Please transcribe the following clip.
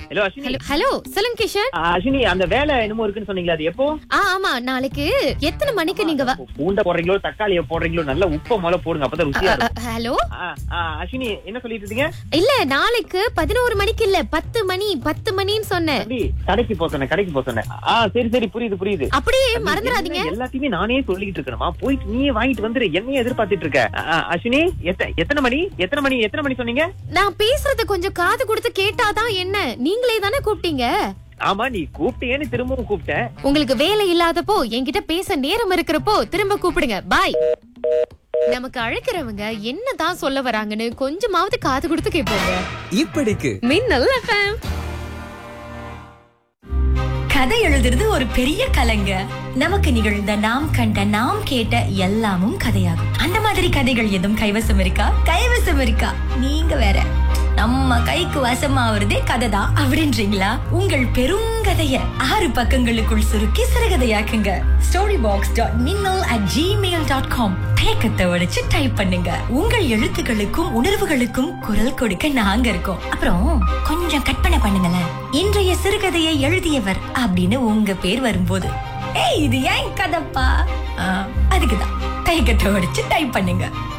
Hello Ashwini hello hello சொல்லுங்க கிஷன் ஆ, அஸ்வினி அந்த வேலை என்னமோ இருக்குன்னு சொன்னீங்களா அது எப்போ ஆ ஆமா நாளைக்கு எத்தனை மணிக்கு நீங்க வ- பூண்டை போடுறீங்களோ தக்காளியை போடுறீங்களோ நல்ல உப்பை முதல்ல போடுங்க அப்பதான் ருசியா அ, இருக்கும் ஹலோ ஆ, ஆ, அஸ்வினி என்ன சொல்லிட்டு இருந்தீங்க இல்ல நாளைக்கு பதினோரு மணிக்கு இல்ல பத்து மணி பத்து மணின்னு சொன்னேன் தம்பி கடைக்கு போக சொன்னேன் கடைக்கு போக சொன்னேன் ஆ சரி சரி புரியுது புரியுது அப்படியே தம்பி, மறந்துடாதீங்க என்ன எல்லாத்தையுமே நானே சொல்லிட்டு இருக்கணுமா போயிட்டு நீயே வாங்கிட்டு வந்துரு என்னையே எதிர்பார்த்துட்டு இருக்க ஆ, ஆ, அஸ்வினி எத்த- எத்தனை மணி எத்தனை மணி எத்தனை மணி சொன்னீங்க நான் பேசுறத கொஞ்சம் காது கொடுத்து கேட்டாதான் என்ன நீங்களே தானே கூப்பிட்டீங்க ஆமா நீ கூப்பிட்டேன்னு திரும்பவும் கூப்பிட்டேன் உங்களுக்கு வேலை இல்லாதப்போ என்கிட்ட பேச நேரம் இருக்கிறப்போ திரும்ப கூப்பிடுங்க பாய் நமக்கு அழைக்கிறவங்க என்னதான் சொல்ல வராங்கன்னு கொஞ்சமாவது காது கொடுத்து கேட்போங்க இப்படிக்கு மின்னல் FM. கதை எழுதுறது ஒரு பெரிய கலைங்க நமக்கு நிகழ்ந்த நாம் கண்ட நாம் கேட்ட எல்லாமும் கதையாகும் அந்த மாதிரி கதைகள் எதுவும் கைவசம் இருக்கா கைவசம் இருக்கா நீங்க வேற நம்ம கைக்கு வசமாவதே கதை தான் அப்படின்றீங்களா உங்கள் பெருங்கதைய ஆறு பக்கங்களுக்குள் சுருக்கி சிறுகதையாக்குங்க story box dot Minnal at Gmail dot com தேக்கத்தை உடைச்சு டைப் பண்ணுங்க உங்கள் எழுத்துக்களுக்கும் உணர்வுகளுக்கும் குரல் கொடுக்க நாங்க இருக்கோம் அப்புறம் கொஞ்சம் கற்பனை பண்ணுங்களேன் இன்றைய சிறுகதையை எழுதியவர் அப்படின்னு உங்க பேர் வரும்போது ஏய் இது ஏன் கதப்பா ஆ, அதுக்குதான் கைக்கட்டை உடைச்சு டைப் பண்ணுங்க